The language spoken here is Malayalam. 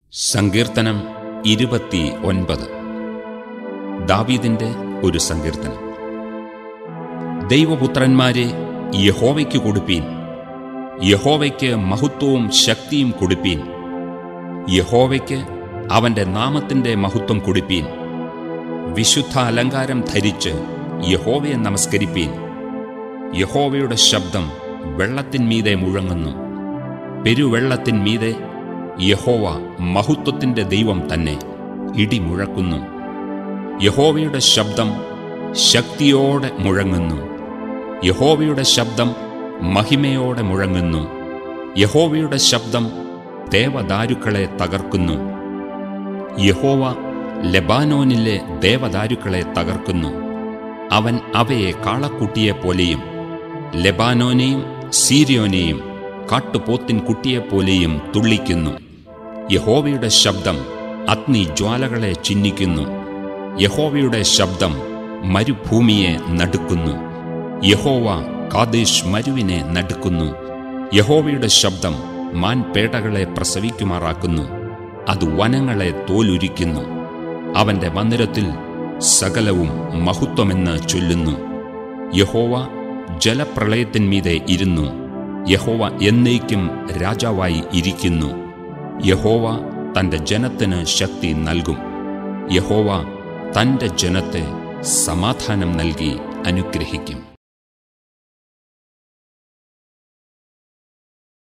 സങ്കീർത്തനം ഇരുപത്തി ഒൻപത് ദാവീദിന്റെ ഒരു സങ്കീർത്തനം ദൈവപുത്രന്മാരെ യഹോവയ്ക്ക് കൊടുപ്പീൻ യഹോവയ്ക്ക് മഹത്വവും ശക്തിയും കൊടുപ്പീൻ യഹോവയ്ക്ക് അവന്റെ നാമത്തിന്റെ മഹത്വം കൊടുപ്പീൻ വിശുദ്ധ അലങ്കാരം ധരിച്ച് യഹോവയെ നമസ്കരിപ്പീൻ യഹോവയുടെ ശബ്ദം വെള്ളത്തിന്മീതെ മുഴങ്ങുന്നു പെരുവെള്ളത്തിന്മീതെ യഹോവ മഹത്വത്തിന്റെ ദൈവം തന്നെ ഇടിമുഴക്കുന്നു യഹോവയുടെ ശബ്ദം ശക്തിയോടെ മുഴങ്ങുന്നു യഹോവയുടെ ശബ്ദം മഹിമയോടെ മുഴങ്ങുന്നു യഹോവയുടെ ശബ്ദം ദേവദാരുക്കളെ തകർക്കുന്നു യഹോവ ലെബാനോനിലെ ദേവദാരുക്കളെ തകർക്കുന്നു അവൻ അവയെ കാളക്കുട്ടിയെപ്പോലെയും ലെബാനോനെയും സീരിയോനെയും കാട്ടുപോത്തിൻ കുട്ടിയെപ്പോലെയും തുള്ളിക്കുന്നു യഹോവയുടെ ശബ്ദം അഗ്നി ജ്വാലകളെ ചിന്നിക്കുന്നു യഹോവയുടെ ശബ്ദം മരുഭൂമിയെ നടുക്കുന്നു യഹോവ കാദേശ് മരുവിനെ നടുക്കുന്നു യഹോവയുടെ ശബ്ദം മാൻപേടകളെ പ്രസവിക്കുമാറാക്കുന്നു അത് വനങ്ങളെ തോലുരിക്കുന്നു അവന്റെ മന്ദിരത്തിൽ സകലവും മഹത്വമെന്ന് ചൊല്ലുന്നു യഹോവ ജലപ്രളയത്തിന്മീതെ ഇരുന്നു യഹോവ എന്നേക്കും രാജാവായി ഇരിക്കുന്നു യഹോവ തന്റെ ജനത്തിന് ശക്തി നൽകും യഹോവ തന്റെ ജനത്തെ സമാധാനം നൽകി അനുഗ്രഹിക്കും